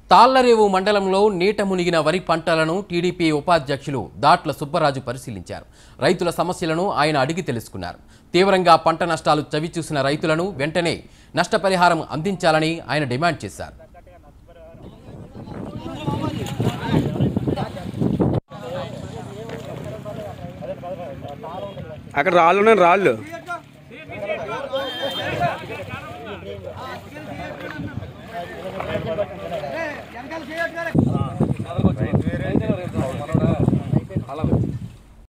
తాళ్లరేవు మండలంలో నీట మునిగిన వరి పంటలను టీడీపీ ఉపాధ్యక్షులు దాట్ల సుబ్బరాజు పరిశీలించారు రైతుల సమస్యలను ఆయన అడిగి తెలుసుకున్నారు తీవ్రంగా పంట నష్టాలు చవిచూసిన రైతులను వెంటనే నష్టపరిహారం అందించాలని ఆయన డిమాండ్ చేశారు అక్కడ రాళ్ళు ఉన్నాయి రాళ్ళు